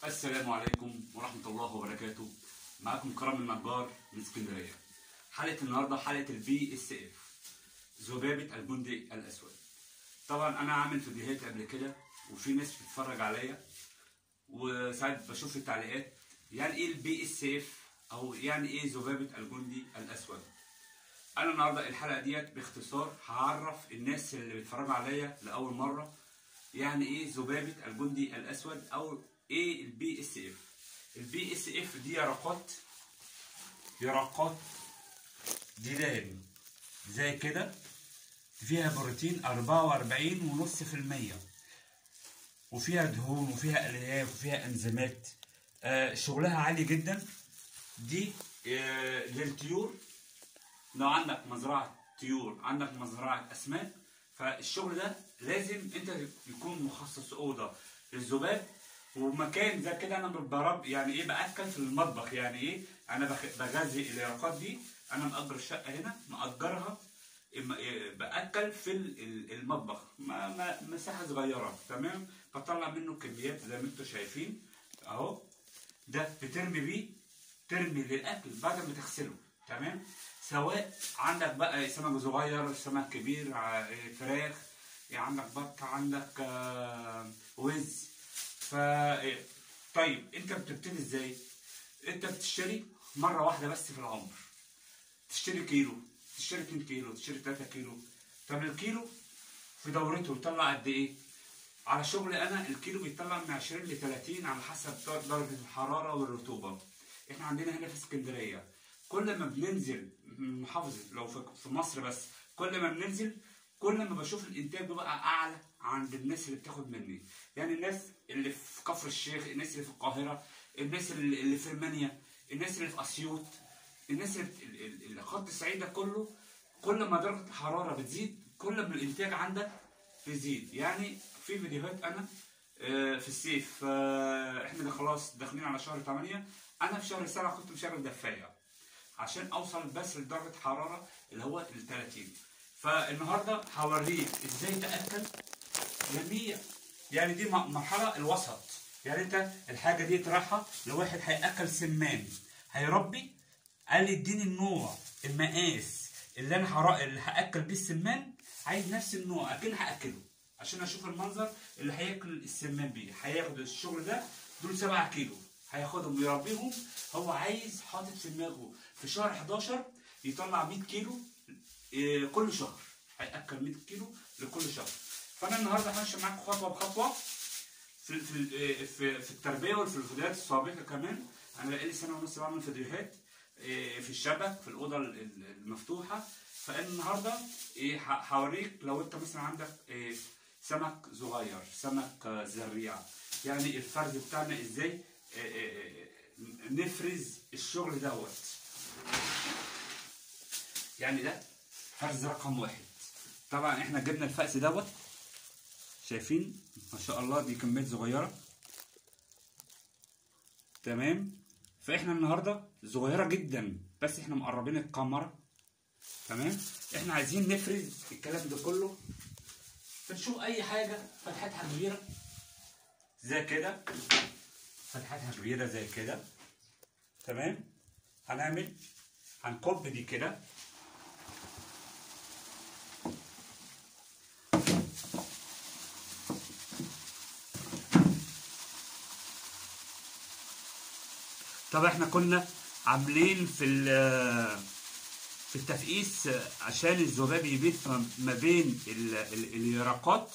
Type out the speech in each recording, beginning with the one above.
السلام عليكم ورحمة الله وبركاته معاكم كرم النجار من اسكندرية حلقة النهاردة حلقة البي اس اف ذبابة الجندي الأسود طبعا أنا عامل فيديوهات قبل كده وفي ناس بتتفرج عليا وساعات بشوف التعليقات يعني ايه البي اس اف او يعني ايه ذبابة الجندي الأسود انا النهارده الحلقه ديت باختصار هعرف الناس اللي بيتفرجوا عليا لاول مره يعني ايه ذبابه الجندي الاسود او ايه البي اس اف البي اس اف دي يرقات يرقات ديدان زي كده فيها بروتين 44.5% وفيها دهون وفيها الياف وفيها انزيمات آه شغلها عالي جدا دي آه للطيور لو عندك مزرعة طيور عندك مزرعة أسماك فالشغل ده لازم أنت يكون مخصص أوضة للذباب ومكان زي كده أنا برب يعني إيه بأكل في المطبخ يعني إيه أنا بخ- بغذي اليرقات دي أنا مأجر الشقة هنا مأجرها إما- إيه، بأكل في ال- ال- المطبخ ما ما مساحة صغيرة تمام بطلع منه كميات زي ما انتم شايفين أهو ده بترمي بيه ترمي للاكل بعد ما تغسله تمام سواء عندك بقى سمك صغير سمك كبير ع- فراخ يعني عندك بط عندك آه، وز ف طيب انت بتبتدي ازاي انت بتشتري مره واحده بس في العمر تشتري كيلو تشتري 2 كيلو تشتري 3 كيلو طب الكيلو في دورته يطلع قد ايه على شغلي انا الكيلو بيطلع من 20 ل 30 على حسب در- درجه الحراره والرطوبه احنا عندنا هنا في اسكندريه كل ما بننزل من محافظه لو في في مصر بس كل ما بننزل كل ما بشوف الانتاج بيبقى اعلى عند الناس اللي بتاخد مني يعني الناس اللي في كفر الشيخ الناس اللي في القاهره الناس اللي اللي في المنيا الناس اللي في اسيوط الناس اللي بت- ال- ال- اللي خط الصعيد ده كله كل ما درجه الحراره بتزيد كل ما الانتاج عندك بيزيد يعني في فيديوهات انا آه، في الصيف آه، احنا ده خلاص داخلين على شهر 8 انا في شهر 7 كنت مشغل دفايه عشان اوصل بس لدرجه حراره اللي هو ال 30 فالنهارده هوريك ازاي تاكل جميع يعني دي م- مرحله الوسط يعني انت الحاجه دي تراحها لواحد هياكل سمان هيربي قال لي اديني النوع المقاس اللي انا هرا... اللي هاكل بيه السمان عايز نفس النوع اكن هاكله عشان اشوف المنظر اللي هياكل السمان بيه هياخد الشغل ده دول 7 كيلو هياخدهم ويربيهم هو عايز حاطط في دماغه في شهر 11 يطلع 100 كيلو إيه، كل شهر هياكل 100 كيلو لكل شهر فانا النهارده همشي معاك خطوه بخطوه في في في, في التربيه وفي الفيديوهات السابقه كمان انا بقالي سنه ونص بعمل فيديوهات إيه، في الشبك في الاوضه ال- ال- المفتوحه فانا النهارده إيه، ه- هوريك لو انت مثلا عندك إيه، سمك صغير سمك آه، زريعه يعني الفرز بتاعنا ازاي إيه، إيه، إيه، نفرز الشغل دوت يعني ده فرز رقم واحد طبعا احنا جبنا الفأس دوت شايفين ما شاء الله دي كميات صغيره تمام فاحنا النهارده صغيره جدا بس احنا مقربين الكاميرا تمام احنا عايزين نفرز الكلام ده كله فنشوف اي حاجه فتحتها كبيره زي كده فتحتها كبيره زي كده تمام هنعمل هنكب دي كده طب احنا كنا عاملين في ال- في التفقيس عشان الذباب يبيت ما بين ال- ال- اليرقات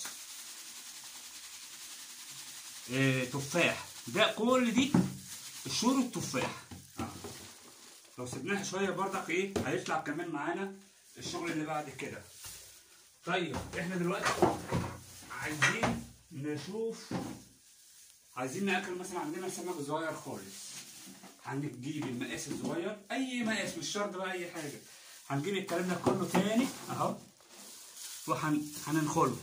اه، تفاح ده كل دي شور التفاح اه. لو سيبناها شويه برضك ايه هيطلع كمان معانا الشغل اللي بعد كده طيب احنا دلوقتي عايزين نشوف عايزين ناكل مثلا عندنا سمك صغير خالص هنجيب المقاس الصغير اي مقاس مش شرط بقى اي حاجه هنجيب الكلام ده كله تاني اهو وهننخله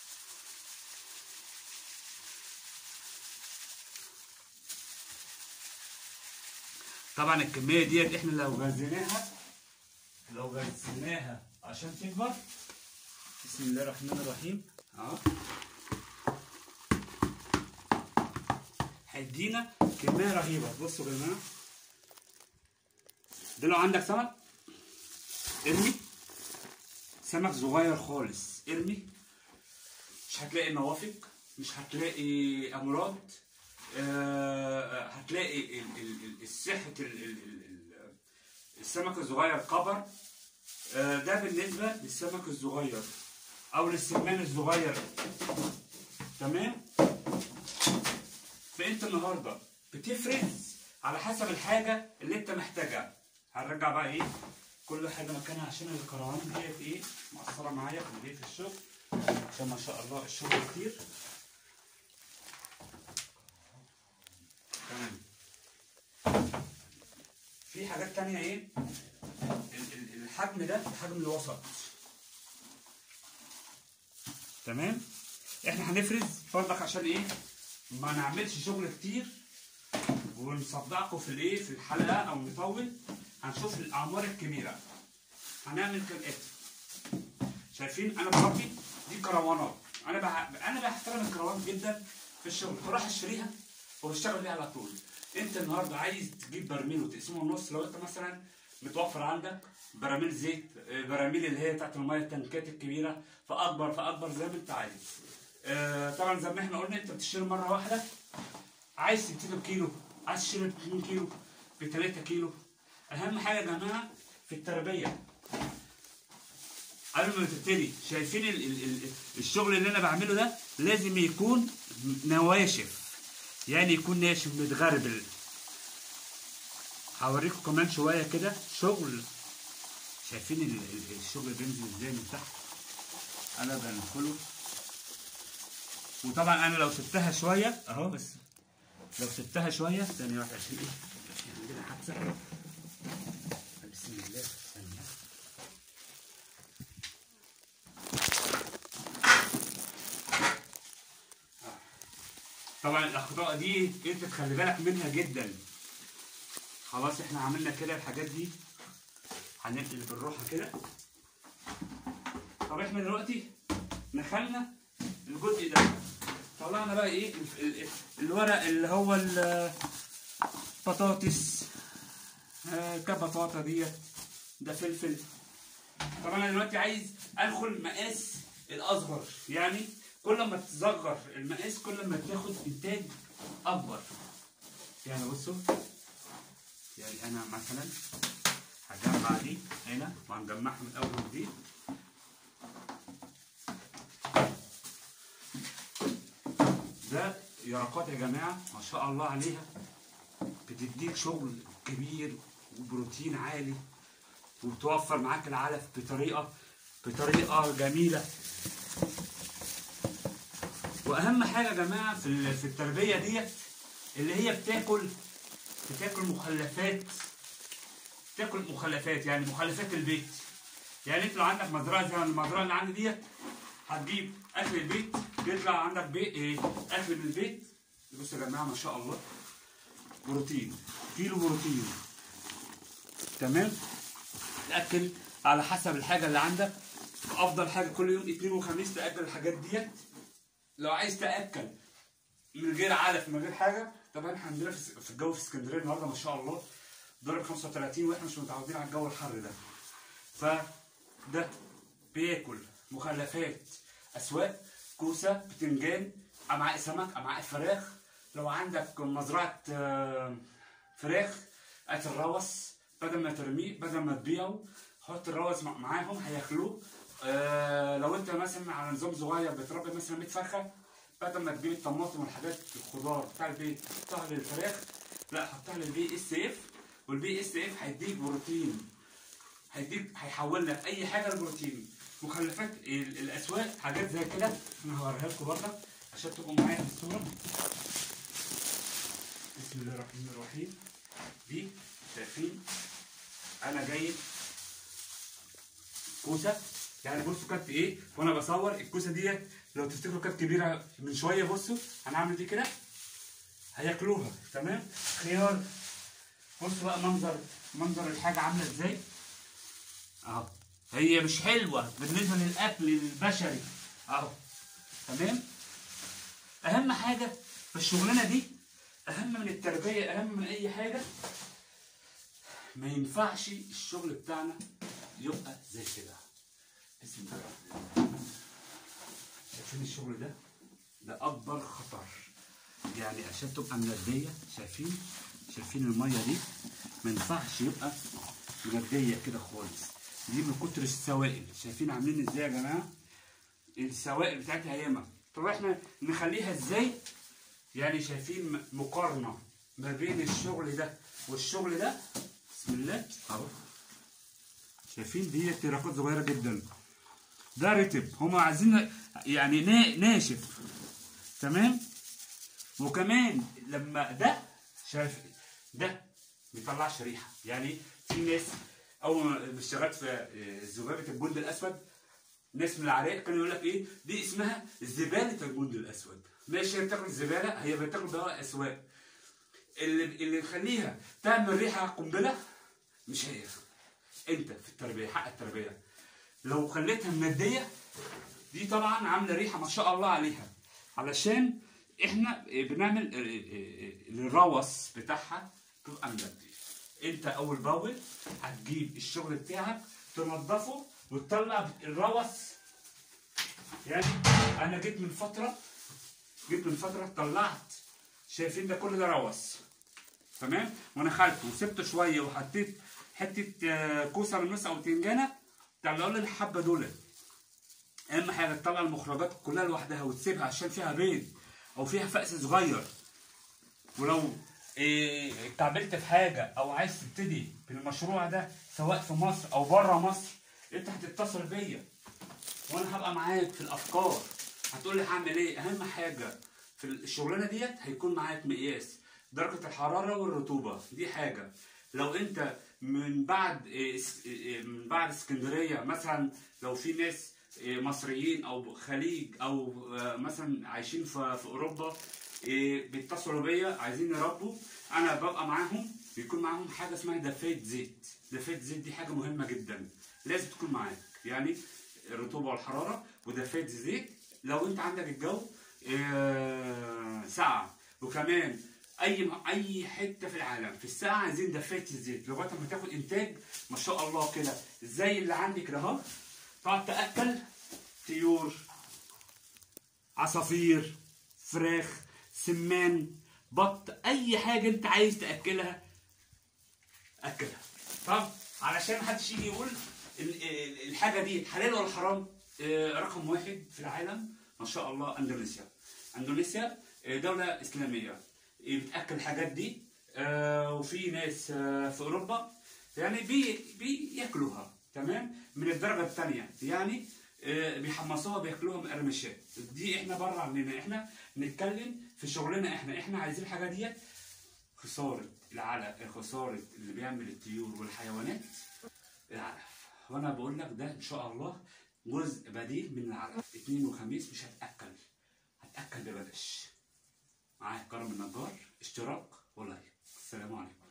طبعا الكميه ديت احنا لو غزيناها لو غزيناها عشان تكبر بسم الله الرحمن الرحيم اهو هيدينا كميه رهيبه بصوا يا جماعه ده لو عندك سمك ارمي سمك صغير خالص ارمي مش هتلاقي نوافق مش هتلاقي امراض آه، هتلاقي ال- ال- ال- الصحة ال- ال- ال- ال- السمك الصغير كبر آه، ده بالنسبة للسمك الصغير أو للسمان الصغير تمام فأنت النهاردة بتفرز على حسب الحاجة اللي أنت محتاجها هنرجع بقى إيه كل حاجة مكانها عشان الكروان ديت إيه مقصرة معايا في البيت في الشغل عشان ما شاء الله الشغل كتير تمام في حاجات تانية ايه ال- ال- الحجم ده الحجم الوسط تمام احنا هنفرز فرضك عشان ايه ما نعملش شغل كتير ونصدعكم في الايه في الحلقه او نطول هنشوف الاعمار الكبيره هنعمل كالاتي شايفين انا بربي دي كروانات انا بح... انا بحترم الكروانات جدا في الشغل بروح اشتريها وبشتغل بيها على طول انت النهارده عايز تجيب برميل وتقسمه نص لو انت مثلا متوفر عندك براميل زيت آه، براميل اللي هي بتاعت الميه التنكات الكبيره فاكبر فاكبر زي ما انت عايز آه، طبعا زي ما احنا قلنا انت بتشتري مره واحده عايز تشتري بكيلو عايز تشتري ب 2 كيلو ب 3 كيلو اهم حاجه يا جماعه في التربيه قبل ما تبتدي شايفين ال ال ال الشغل اللي انا بعمله ده لازم يكون نواشف يعني يكون ناشف متغربل هوريكم كمان شويه كده شغل شايفين ال ال الشغل بينزل ازاي من تحت انا بنقله وطبعا انا لو سبتها شويه اهو بس لو سبتها شويه ثانيه واحده عشان ايه عشان عندنا حادثه بسم الله ثانيه طبعا الاخطاء دي انت تخلي بالك منها جدا خلاص احنا عملنا كده الحاجات دي هننقل بالراحه كده طب احنا دلوقتي دخلنا الجزء ده طلعنا بقى ايه ال- ال- الورق اللي هو ال- بطاطس آه، كبطاطا ديت ده فلفل طبعا انا دلوقتي عايز ادخل مقاس الاصغر يعني كل ما تصغر المقاس كل ما تاخد انتاج اكبر يعني بصوا يعني انا مثلا هجمع دي هنا وهنجمعها من اول وجديد ده يرقات يا جماعه ما شاء الله عليها بتديك شغل كبير وبروتين عالي وبتوفر معاك العلف بطريقه بطريقه جميله واهم حاجه يا جماعه في ال- في التربيه ديت اللي هي بتاكل بتاكل مخلفات تاكل مخلفات يعني مخلفات البيت يعني انت لو عندك مزرعه زي المزرعه اللي عندي ديت هتجيب اكل البيت بيطلع عندك بيت ايه اكل من البيت بصوا يا جماعه ما شاء الله بروتين كيلو بروتين تمام تاكل على حسب الحاجه اللي عندك افضل حاجه كل يوم اثنين وخميس تاكل الحاجات ديت لو عايز تاكل من غير علف من غير حاجه طبعا احنا عندنا في في الجو في اسكندريه النهارده ما شاء الله ضرب 35 واحنا مش متعودين على الجو الحر ده فده بياكل مخلفات اسواق كوسه بتنجان امعاء سمك امعاء فراخ لو عندك مزرعه آه، فراخ هات الروس بدل ما ترميه بدل ما تبيعه حط الروس مع- معاهم هياكلوه آه لو انت مثلا على نظام صغير بتربي مثلا 100 فرخه بدل ما تجيب الطماطم والحاجات الخضار بتاع البيت تحطها للفراخ لا حطها للبي اس اف والبي اس اف هيديك بروتين هيديك هيحول لك اي حاجه لبروتين مخلفات ال- الاسواق حاجات زي كده انا هوريها لكم برضك عشان تبقوا معايا في الصوره بسم الله الرحمن الرحيم دي شايفين انا جايب كوسه يعني بصوا كانت ايه وانا بصور الكوسه ديت لو تفتكروا كانت كبيره من شويه بصوا انا عامل دي كده هياكلوها تمام خيار بصوا بقى منظر منظر الحاجه عامله ازاي اهو هي مش حلوه بالنسبه للاكل البشري اهو تمام اهم حاجه في الشغلانه دي التربيه اهم من اي حاجه ما ينفعش الشغل بتاعنا يبقى زي كده بسم الله الرحمن الرحيم. شايفين الشغل ده ده اكبر خطر يعني عشان تبقى منديه شايفين شايفين الميه دي ما ينفعش يبقى منديه كده خالص دي من كتر السوائل شايفين عاملين ازاي يا جماعه السوائل بتاعتها ياما طب احنا نخليها ازاي يعني شايفين م- مقارنه ما بين الشغل ده والشغل ده بسم الله اهو شايفين دي تراكات صغيره جدا ده رتب هما عايزين يعني نا- ناشف تمام وكمان لما ده شايف ده بيطلعش ريحه يعني في ناس اول ما اشتغلت في آه، ذبابه البند الاسود ناس من العراق كانوا يقول لك ايه دي اسمها زباله البند الاسود ماشي هي بتاكل زباله هي بتاكل بواقي اسواق اللي اللي يخليها تعمل ريحه قنبله مش هي انت في التربيه حق التربيه لو خليتها منديه دي طبعا عامله ريحه ما شاء الله عليها علشان احنا بنعمل الروس بتاعها تبقى مندي انت اول باول هتجيب الشغل بتاعك تنضفه وتطلع الروس يعني انا جيت من فتره جيت من فتره طلعت شايفين ده كل ده روس تمام وانا خدته وسبته شويه وحطيت حته آه، كوسه من النص او تنجانه طلعوا لي الحبه دول اهم حاجه تطلع المخرجات كلها لوحدها وتسيبها عشان فيها بيض او فيها فأس صغير ولو إيه، اتعاملت في حاجه او عايز تبتدي بالمشروع ده سواء في مصر او بره مصر انت هتتصل بيا وانا هبقى معاك في الافكار هتقول لي هعمل ايه اهم حاجه في الشغلانه ديت هيكون معاك مقياس درجه الحراره والرطوبه دي حاجه لو انت من بعد إيه، اس- إيه، من بعد اسكندريه مثلا لو في ناس إيه، مصريين او خليج او آه، مثلا عايشين في في اوروبا إيه، بيتصلوا بيا عايزين يربوا انا ببقى معاهم بيكون معاهم حاجه اسمها دفايه زيت دفايه زيت دي حاجه مهمه جدا لازم تكون معاك يعني الرطوبه والحراره ودفايه زيت لو انت عندك الجو آه، ساقع وكمان اي اي حته في العالم في الساعه عايزين دفايه الزيت لغايه ما تاخد انتاج ما شاء الله كده زي اللي عندك كده اهو تقعد تاكل طيور عصافير فراخ سمان بط اي حاجه انت عايز تاكلها اكلها طب علشان محدش يجي يقول ال- ال- الحاجه دي حلال ولا حرام آه، رقم واحد في العالم ما شاء الله اندونيسيا اندونيسيا آه، دوله اسلاميه آه، بتاكل الحاجات دي آه، وفي ناس آه، في اوروبا يعني بي بياكلوها تمام من الدرجه الثانيه يعني آه، بيحمصوها بياكلوها مقرمشات دي احنا بره عننا احنا نتكلم في شغلنا احنا احنا عايزين الحاجه ديت خسارة العلف خسارة اللي بيعمل الطيور والحيوانات العلف وانا بقول لك ده ان شاء الله جزء بديل من العلف اثنين وخميس مش هتاكل هتاكل ببلاش معاك كرم النجار اشتراك ولايك السلام عليكم